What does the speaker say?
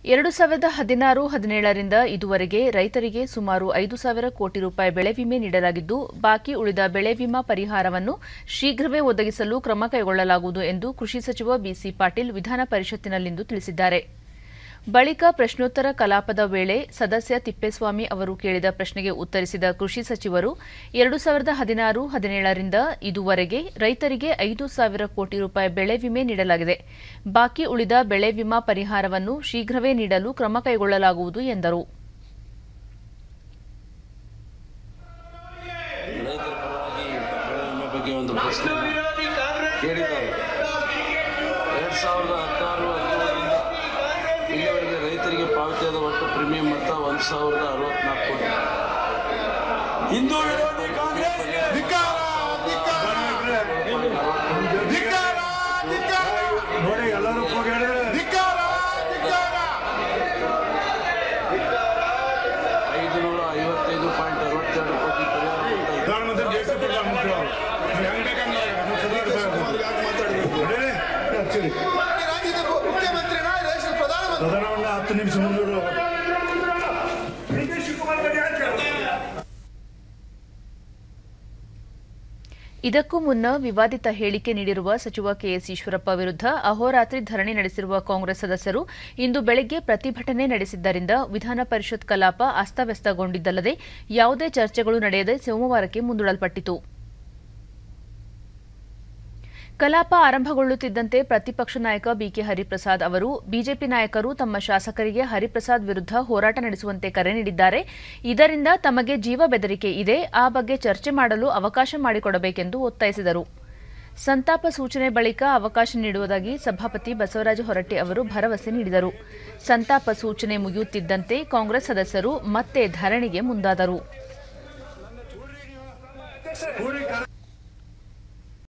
ಎರಡು ಸಾವಿರದ ಹದಿನಾರು ಹದಿನೇಳರಿಂದ ಇದುವರೆಗೆ ರೈತರಿಗೆ ಸುಮಾರು ಐದು ಸಾವಿರ ಕೋಟಿ ರೂಪಾಯಿ ಬೆಳೆ ವಿಮೆ ನೀಡಲಾಗಿದ್ದು ಬಾಕಿ ಉಳಿದ ಬೆಳೆ ವಿಮಾ ಪರಿಹಾರವನ್ನು ಶೀಘ್ರವೇ ಒದಗಿಸಲು ಕ್ರಮ ಕೈಗೊಳ್ಳಲಾಗುವುದು ಎಂದು ಕೃಷಿ ಸಚಿವ ಬಿಸಿ ಪಾಟೀಲ್ ವಿಧಾನ ಪರಿಷತ್ತಿನಲ್ಲಿಂದು ತಿಳಿಸಿದ್ದಾರೆ ಬಳಿಕ ಪ್ರಶ್ನೋತ್ತರ ಕಲಾಪದ ವೇಳೆ ಸದಸ್ಯ ತಿಪ್ಪೇಸ್ವಾಮಿ ಅವರು ಕೇಳಿದ ಪ್ರಶ್ನೆಗೆ ಉತ್ತರಿಸಿದ ಕೃಷಿ ಸಚಿವರು ಎರಡು ಸಾವಿರದ ಹದಿನಾರು ಹದಿನೇಳರಿಂದ ಇದುವರೆಗೆ ರೈತರಿಗೆ ಐದು ಸಾವಿರ ಕೋಟಿ ರೂಪಾಯಿ ಬೆಳೆ ವಿಮೆ ನೀಡಲಾಗಿದೆ ಬಾಕಿ ಉಳಿದ ಬೆಳೆ ವಿಮಾ ಪರಿಹಾರವನ್ನು ಶೀಘ್ರವೇ ನೀಡಲು ಕ್ರಮ ಕೈಗೊಳ್ಳಲಾಗುವುದು ಎಂದರು ರೈತರ ಪರವಾಗಿ ಬೆಳೆ ವಿಮೆ ಬಗ್ಗೆ ಒಂದು ಪ್ರಶ್ನೆ ಕೇಳಿದ್ದಾರೆ ಎರಡು ಸಾವಿರದ ಹದಿನಾರು ಹದಿನೇಳರಿಂದ ಇಲ್ಲಿವರೆಗೆ ರೈತರಿಗೆ ಪಾವತಿಯಾದ ಒಟ್ಟು ಪ್ರೀಮಿಯಂ ಮೊತ್ತ ಒಂದು ಸಾವಿರದ ಅರವತ್ನಾಲ್ಕು ಕೋಟಿ ಹಿಂದೂ ವಿರೋಧಿ ಕಾಂಗ್ರೆಸ್ ಧಿಕ್ಕಾರ ಧಿಕ್ಕಾರ ಧಿಕ್ಕಾರ ನೋಡಿ ಎಲ್ಲರೂ ಧಿಕ್ಕಾರ ಧಿಕ್ಕಾರ ಐದು ನೂರ ಐವತ್ತೈದು ಪಾಯಿಂಟ್ ಅರವತ್ತೆರಡು ಕೋಟಿ ಪರಿಹಾರ ಮೊತ್ತ ಇದೆ. ಪ್ರಧಾನಮಂತ್ರಿ ದೇಶ ಪ್ರಧಾನಮಂತ್ರಿ ಅವರು ಹೆಂಗ್ ಬೇಕಂದ್ರೆ ರಾಜ್ಯದ ಮುಖ್ಯಮಂತ್ರಿನ ದೇಶದ ಪ್ರಧಾನಮಂತ್ರಿ ಸದನವನ್ನ ಹತ್ತು ನಿಮಿಷ ಮುಂದೂಡು ಇದಕ್ಕೂ ಮುನ್ನ ವಿವಾದಿತ ಹೇಳಿಕೆ ನೀಡಿರುವ ಸಚಿವ ಕೆಎಸ್ ಈಶ್ವರಪ್ಪ ವಿರುದ್ಧ ಅಹೋರಾತ್ರಿ ಧರಣಿ ನಡೆಸಿರುವ ಕಾಂಗ್ರೆಸ್ ಸದಸ್ಯರು ಇಂದು ಬೆಳಗ್ಗೆ ಪ್ರತಿಭಟನೆ ನಡೆಸಿದ್ದರಿಂದ ವಿಧಾನ ಪರಿಷತ್ ಕಲಾಪ ಅಸ್ತವ್ಯಸ್ತಗೊಂಡಿದ್ದಲ್ಲದೆ ಯಾವುದೇ ಚರ್ಚೆಗಳು ನಡೆಯದೆ ಸೋಮವಾರಕ್ಕೆ ಮುಂದೂಡಲ್ಪಟ್ಟಿತು ಕಲಾಪ ಆರಂಭಗೊಳ್ಳುತ್ತಿದ್ದಂತೆ ಪ್ರತಿಪಕ್ಷ ನಾಯಕ ಬಿಕೆ ಹರಿಪ್ರಸಾದ್ ಅವರು ಬಿಜೆಪಿ ನಾಯಕರು ತಮ್ಮ ಶಾಸಕರಿಗೆ ಹರಿಪ್ರಸಾದ್ ವಿರುದ್ಧ ಹೋರಾಟ ನಡೆಸುವಂತೆ ಕರೆ ನೀಡಿದ್ದಾರೆ ಇದರಿಂದ ತಮಗೆ ಜೀವ ಬೆದರಿಕೆ ಇದೆ ಆ ಬಗ್ಗೆ ಚರ್ಚೆ ಮಾಡಲು ಅವಕಾಶ ಮಾಡಿಕೊಡಬೇಕೆಂದು ಒತ್ತಾಯಿಸಿದರು ಸಂತಾಪ ಸೂಚನೆ ಬಳಿಕ ಅವಕಾಶ ನೀಡುವುದಾಗಿ ಸಭಾಪತಿ ಬಸವರಾಜ ಹೊರಟ್ಟಿ ಅವರು ಭರವಸೆ ನೀಡಿದರು ಸಂತಾಪ ಸೂಚನೆ ಮುಗಿಯುತ್ತಿದ್ದಂತೆ ಕಾಂಗ್ರೆಸ್ ಸದಸ್ಯರು ಮತ್ತೆ ಧರಣಿಗೆ ಮುಂದಾದರು